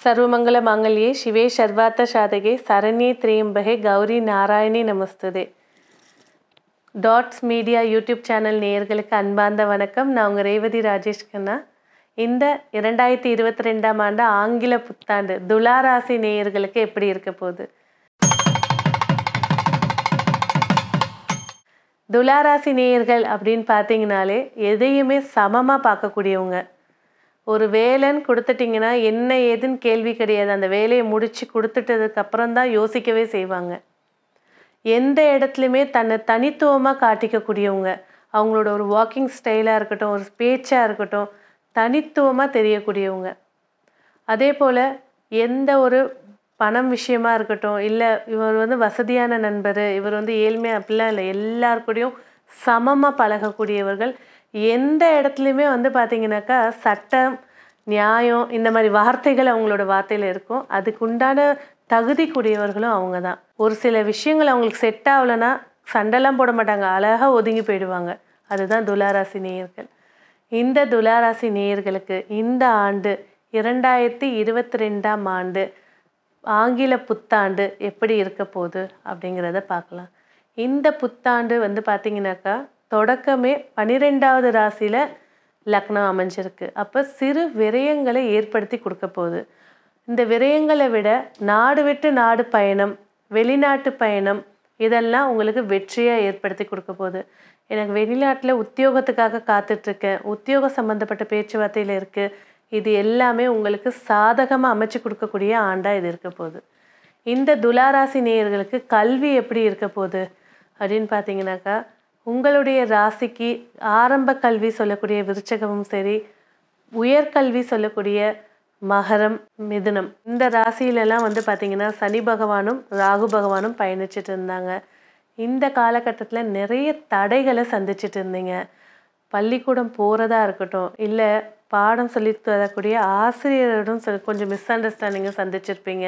ಸರ್ವಮಂಗಲ ಮಾಂಗಲ್ಯೆ ಶಿವೆ ಸರ್ವಾರ್ಥ ಸಾಧಗೆ சரண்யே திரியம்பகே கௌரி நாராயணி நமஸ்துதே டாட்ஸ் மீடியா யூடியூப் சேனல் நேயர்களுக்கு அன்பார்ந்த வணக்கம் நான் உங்கள் ரேவதி ராஜேஷ் கண்ணா இந்த இரண்டாயிரத்தி இருபத்தி ரெண்டாம் ஆண்டு ஆங்கில புத்தாண்டு துளாராசி நேயர்களுக்கு எப்படி இருக்க போகுது துளாராசி நேயர்கள் அப்படின்னு பார்த்தீங்கனாலே எதையுமே சமமாக பார்க்கக்கூடியவங்க ஒரு வேலைன்னு கொடுத்துட்டிங்கன்னா என்ன ஏதுன்னு கேள்வி கிடையாது அந்த வேலையை முடித்து கொடுத்துட்டதுக்கு அப்புறம் தான் யோசிக்கவே செய்வாங்க எந்த இடத்துலையுமே தன்னை தனித்துவமாக காட்டிக்கக்கூடியவங்க அவங்களோட ஒரு வாக்கிங் ஸ்டைலாக இருக்கட்டும் ஒரு பேச்சாக இருக்கட்டும் தனித்துவமாக தெரியக்கூடியவங்க அதே போல் எந்த ஒரு பணம் விஷயமா இருக்கட்டும் இல்லை இவர் வந்து வசதியான நண்பர் இவர் வந்து ஏழ்மையாக அப்படிலாம் இல்லை எல்லாருக்கூடையும் சமமாக பழகக்கூடியவர்கள் எந்த இடத்துலையுமே வந்து பார்த்தீங்கன்னாக்கா சட்டம் நியாயம் இந்த மாதிரி வார்த்தைகள் அவங்களோட வார்த்தையில் இருக்கும் அதுக்கு உண்டான தகுதி கூடியவர்களும் அவங்க தான் ஒரு சில விஷயங்கள் அவங்களுக்கு செட் ஆகலைன்னா சண்டைலாம் போட மாட்டாங்க அழகாக ஒதுங்கி போயிடுவாங்க அதுதான் துளாராசி நேயர்கள் இந்த துளாராசி நேயர்களுக்கு இந்த ஆண்டு இரண்டாயிரத்தி இருபத்தி ரெண்டாம் ஆண்டு ஆங்கில புத்தாண்டு எப்படி இருக்க போகுது அப்படிங்கிறத பார்க்கலாம் இந்த புத்தாண்டு வந்து பார்த்திங்கனாக்கா தொடக்கமே பன்னிரெண்டாவது ராசியில் லக்னம் அமைஞ்சிருக்கு அப்போ சிறு விரயங்களை ஏற்படுத்தி கொடுக்க போகுது இந்த விரயங்களை விட நாடு விட்டு நாடு பயணம் வெளிநாட்டு பயணம் இதெல்லாம் உங்களுக்கு வெற்றியாக ஏற்படுத்தி கொடுக்க போகுது எனக்கு வெளிநாட்டில் உத்தியோகத்துக்காக காத்துட்ருக்கேன் உத்தியோகம் சம்மந்தப்பட்ட பேச்சுவார்த்தையில் இருக்குது இது எல்லாமே உங்களுக்கு சாதகமாக அமைச்சு கொடுக்கக்கூடிய ஆண்டாக இது இருக்க போகுது இந்த துளாராசி நேயர்களுக்கு கல்வி எப்படி இருக்க போகுது அப்படின்னு பார்த்தீங்கன்னாக்கா உங்களுடைய ராசிக்கு ஆரம்ப கல்வி சொல்லக்கூடிய விருச்சகமும் சரி உயர்கல்வி சொல்லக்கூடிய மகரம் மிதுனம் இந்த ராசியிலலாம் வந்து பார்த்திங்கன்னா சனி பகவானும் ராகு பகவானும் பயணிச்சுட்டு இருந்தாங்க இந்த காலகட்டத்தில் நிறைய தடைகளை சந்திச்சுட்டு இருந்தீங்க பள்ளிக்கூடம் போகிறதா இருக்கட்டும் இல்லை பாடம் சொல்லி தரக்கூடிய ஆசிரியரோடும் சில கொஞ்சம் மிஸ் அண்டர்ஸ்டாண்டிங்கை சந்திச்சிருப்பீங்க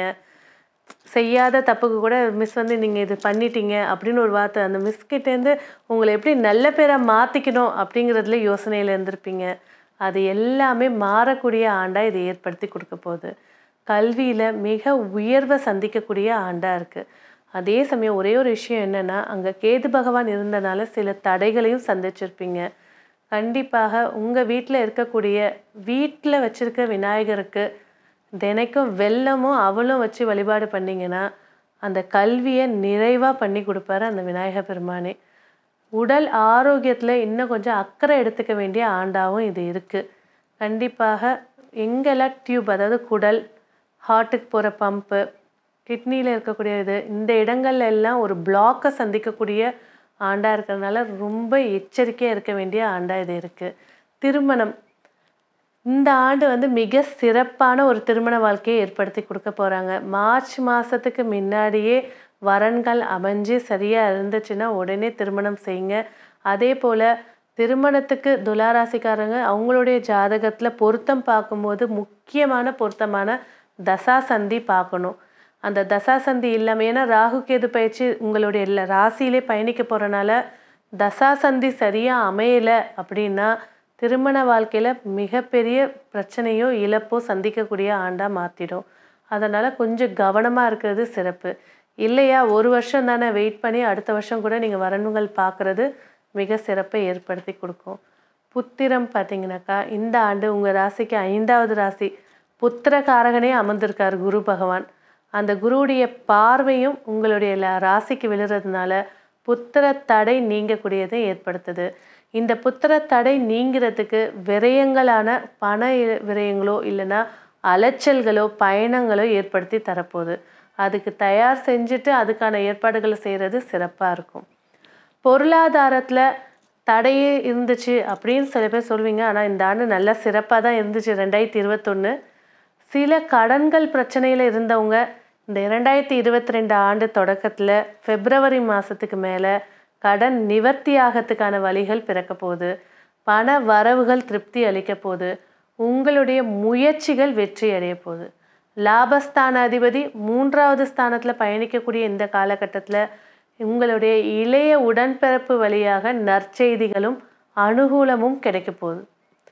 செய்யாத தப்புக்கு கூட மிஸ் வந்து நீங்கள் இது பண்ணிட்டீங்க அப்படின்னு ஒரு வார்த்தை அந்த மிஸ்கிட்டேருந்து உங்களை எப்படி நல்ல பேராக மாற்றிக்கணும் அப்படிங்கிறதுல யோசனையில் இருந்திருப்பீங்க அது எல்லாமே மாறக்கூடிய ஆண்டாக இதை ஏற்படுத்தி கொடுக்க போகுது கல்வியில் மிக உயர்வை சந்திக்கக்கூடிய ஆண்டாக இருக்குது அதே சமயம் ஒரே ஒரு விஷயம் என்னென்னா அங்கே கேது பகவான் இருந்தனால சில தடைகளையும் சந்திச்சிருப்பீங்க கண்டிப்பாக உங்கள் வீட்டில் இருக்கக்கூடிய வீட்டில் வச்சுருக்க விநாயகருக்கு தினைக்கும் வெள்ளமும் அவளும் வச்சு வழிபாடு பண்ணிங்கன்னா அந்த கல்வியை நிறைவாக பண்ணி கொடுப்பாரு அந்த விநாயகர் பெருமானே உடல் ஆரோக்கியத்தில் இன்னும் கொஞ்சம் அக்கறை எடுத்துக்க வேண்டிய ஆண்டாகவும் இது இருக்குது கண்டிப்பாக எங்கெல்லாம் டியூப் அதாவது குடல் ஹார்ட்டுக்கு போகிற பம்பு கிட்னியில் இருக்கக்கூடிய இது இந்த இடங்கள்ல எல்லாம் ஒரு பிளாக்கை சந்திக்கக்கூடிய ஆண்டாக இருக்கிறதுனால ரொம்ப எச்சரிக்கையாக இருக்க வேண்டிய ஆண்டாக இது இருக்குது திருமணம் இந்த ஆண்டு வந்து மிக சிறப்பான ஒரு திருமண வாழ்க்கையை ஏற்படுத்தி கொடுக்க போகிறாங்க மார்ச் மாதத்துக்கு முன்னாடியே வரன்கள் அமைஞ்சு சரியாக இருந்துச்சுன்னா உடனே திருமணம் செய்யுங்க அதே போல் திருமணத்துக்கு துளாராசிக்காரங்க அவங்களுடைய ஜாதகத்தில் பொருத்தம் பார்க்கும்போது முக்கியமான பொருத்தமான தசாசந்தி பார்க்கணும் அந்த தசாசந்தி இல்லாமல் ஏன்னா ராகு கேது பயிற்சி உங்களுடைய இல்லை ராசியிலே பயணிக்க போகிறனால தசாசந்தி சரியாக அமையலை அப்படின்னா திருமண வாழ்க்கையில் மிகப்பெரிய பிரச்சனையோ இழப்போ சந்திக்கக்கூடிய ஆண்டாக மாற்றிடும் அதனால் கொஞ்சம் கவனமாக இருக்கிறது சிறப்பு இல்லையா ஒரு வருஷம் தானே வெயிட் பண்ணி அடுத்த வருஷம் கூட நீங்கள் வரணுங்கள் பார்க்குறது மிக சிறப்பை ஏற்படுத்தி கொடுக்கும் புத்திரம் பார்த்தீங்கன்னாக்கா இந்த ஆண்டு உங்கள் ராசிக்கு ஐந்தாவது ராசி புத்திரகாரகனே அமர்ந்திருக்கார் குரு பகவான் அந்த குருவுடைய பார்வையும் உங்களுடைய ராசிக்கு விழுறதுனால புத்திர தடை நீங்கக்கூடியதை ஏற்படுத்துது இந்த புத்திர தடை நீங்கிறதுக்கு விரயங்களான பண விரயங்களோ இல்லைன்னா அலைச்சல்களோ பயணங்களோ ஏற்படுத்தி தரப்போகுது அதுக்கு தயார் செஞ்சுட்டு அதுக்கான ஏற்பாடுகளை செய்கிறது சிறப்பாக இருக்கும் பொருளாதாரத்தில் தடையே இருந்துச்சு அப்படின்னு சில பேர் சொல்வீங்க ஆனால் இந்த ஆண்டு நல்லா சிறப்பாக தான் இருந்துச்சு ரெண்டாயிரத்தி இருபத்தொன்று சில கடன்கள் பிரச்சனையில் இருந்தவங்க இந்த இரண்டாயிரத்தி இருபத்தி ரெண்டு ஆண்டு தொடக்கத்தில் பிப்ரவரி மாதத்துக்கு மேலே கடன் நிவர்த்தி ஆகிறதுக்கான வழிகள் பிறக்க போகுது பண வரவுகள் திருப்தி அளிக்க போகுது உங்களுடைய முயற்சிகள் வெற்றி அடைய போகுது லாபஸ்தான அதிபதி மூன்றாவது ஸ்தானத்தில் பயணிக்கக்கூடிய இந்த காலகட்டத்தில் உங்களுடைய இளைய உடன்பிறப்பு வழியாக நற்செய்திகளும் அனுகூலமும் கிடைக்க போகுது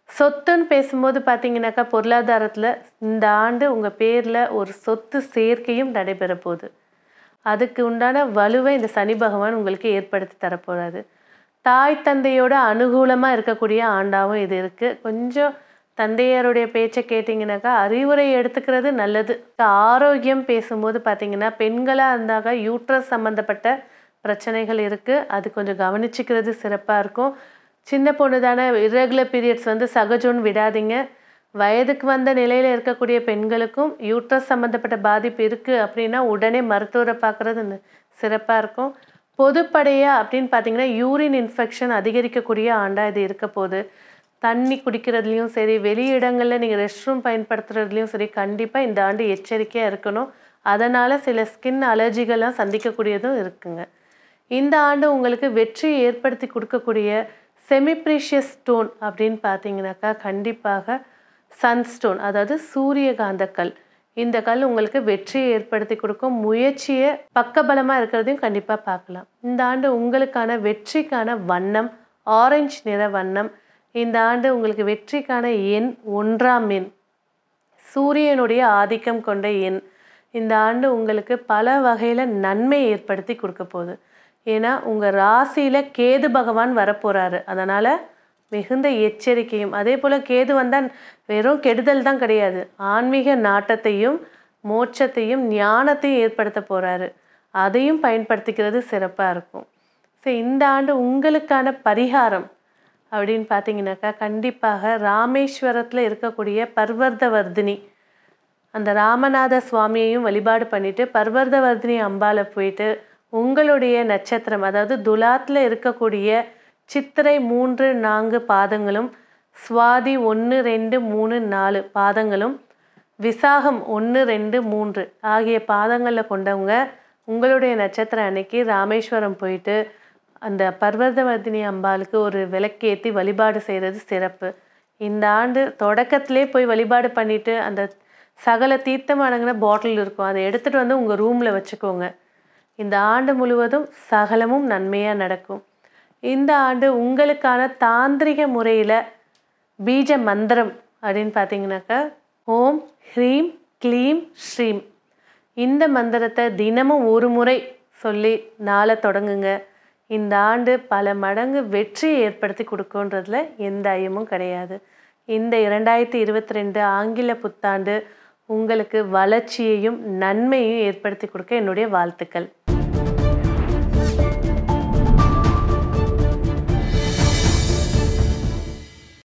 சொத்துன்னு பேசும்போது பார்த்தீங்கன்னாக்கா பொருளாதாரத்தில் இந்த ஆண்டு உங்கள் பேரில் ஒரு சொத்து சேர்க்கையும் நடைபெற போகுது அதுக்கு உண்டான வலுவை இந்த சனி பகவான் உங்களுக்கு ஏற்படுத்தி தரப்போறாரு தாய் தந்தையோட அனுகூலமாக இருக்கக்கூடிய ஆண்டாகவும் இது இருக்குது கொஞ்சம் தந்தையாருடைய பேச்சை கேட்டிங்கனாக்கா அறிவுரை எடுத்துக்கிறது நல்லது ஆரோக்கியம் பேசும்போது பார்த்தீங்கன்னா பெண்களாக இருந்தாக்க யூட்ரஸ் சம்மந்தப்பட்ட பிரச்சனைகள் இருக்குது அது கொஞ்சம் கவனிச்சுக்கிறது சிறப்பாக இருக்கும் சின்ன பொண்ணு தானே இரெகுலர் பீரியட்ஸ் வந்து சகஜம்னு விடாதீங்க வயதுக்கு வந்த நிலையில் இருக்கக்கூடிய பெண்களுக்கும் யூட்ரஸ் சம்மந்தப்பட்ட பாதிப்பு இருக்குது அப்படின்னா உடனே மருத்துவரை பார்க்குறது சிறப்பாக இருக்கும் பொதுப்படையாக அப்படின்னு பார்த்தீங்கன்னா யூரின் இன்ஃபெக்ஷன் அதிகரிக்கக்கூடிய ஆண்டாக இது இருக்க போகுது தண்ணி குடிக்கிறதுலையும் சரி வெளி இடங்களில் நீங்கள் ரெஸ்ட் ரூம் பயன்படுத்துறதுலையும் சரி கண்டிப்பாக இந்த ஆண்டு எச்சரிக்கையாக இருக்கணும் அதனால் சில ஸ்கின் அலர்ஜிகள்லாம் சந்திக்கக்கூடியதும் இருக்குங்க இந்த ஆண்டு உங்களுக்கு வெற்றி ஏற்படுத்தி கொடுக்கக்கூடிய செமிப்ரீஷியஸ் ஸ்டோன் அப்படின்னு பார்த்தீங்கன்னாக்கா கண்டிப்பாக சன்ஸ்டோன் அதாவது சூரியகாந்த கல் இந்த கல் உங்களுக்கு வெற்றியை ஏற்படுத்தி கொடுக்கும் முயற்சியை பக்கபலமாக இருக்கிறதையும் கண்டிப்பாக பார்க்கலாம் இந்த ஆண்டு உங்களுக்கான வெற்றிக்கான வண்ணம் ஆரஞ்சு நிற வண்ணம் இந்த ஆண்டு உங்களுக்கு வெற்றிக்கான எண் ஒன்றாம் எண் சூரியனுடைய ஆதிக்கம் கொண்ட எண் இந்த ஆண்டு உங்களுக்கு பல வகையில் நன்மை ஏற்படுத்தி கொடுக்க போகுது ஏன்னா உங்கள் ராசியில் கேது பகவான் வரப்போகிறாரு அதனால் மிகுந்த எச்சரிக்கையும் அதே போல் கேது வந்தால் வெறும் கெடுதல் தான் கிடையாது ஆன்மீக நாட்டத்தையும் மோட்சத்தையும் ஞானத்தையும் ஏற்படுத்த போகிறாரு அதையும் பயன்படுத்திக்கிறது சிறப்பாக இருக்கும் ஸோ இந்த ஆண்டு உங்களுக்கான பரிகாரம் அப்படின்னு பார்த்தீங்கன்னாக்கா கண்டிப்பாக ராமேஸ்வரத்தில் இருக்கக்கூடிய பர்வர்தவர்தினி அந்த ராமநாத சுவாமியையும் வழிபாடு பண்ணிட்டு பர்வர்தவர்தினி அம்பால போயிட்டு உங்களுடைய நட்சத்திரம் அதாவது துலாத்தில் இருக்கக்கூடிய சித்திரை மூன்று நான்கு பாதங்களும் சுவாதி ஒன்று ரெண்டு மூணு நாலு பாதங்களும் விசாகம் ஒன்று ரெண்டு மூன்று ஆகிய பாதங்களில் கொண்டவங்க உங்களுடைய நட்சத்திரம் அன்னைக்கு ராமேஸ்வரம் போயிட்டு அந்த பர்வதவர்தினி அம்பாளுக்கு ஒரு விளக்கேற்றி வழிபாடு செய்கிறது சிறப்பு இந்த ஆண்டு தொடக்கத்திலே போய் வழிபாடு பண்ணிட்டு அந்த சகல தீர்த்தம் அடங்கின பாட்டில் இருக்கும் அதை எடுத்துகிட்டு வந்து உங்கள் ரூமில் வச்சுக்கோங்க இந்த ஆண்டு முழுவதும் சகலமும் நன்மையாக நடக்கும் இந்த ஆண்டு உங்களுக்கான தாந்திரிக முறையில் பீஜ மந்திரம் அப்படின்னு பார்த்தீங்கன்னாக்கா ஓம் ஹ்ரீம் க்ளீம் ஸ்ரீம் இந்த மந்திரத்தை தினமும் ஒரு முறை சொல்லி நாளை தொடங்குங்க இந்த ஆண்டு பல மடங்கு வெற்றி ஏற்படுத்தி கொடுக்குன்றதுல எந்த ஐயமும் கிடையாது இந்த இரண்டாயிரத்தி இருபத்தி ரெண்டு ஆங்கில புத்தாண்டு உங்களுக்கு வளர்ச்சியையும் நன்மையும் ஏற்படுத்தி கொடுக்க என்னுடைய வாழ்த்துக்கள்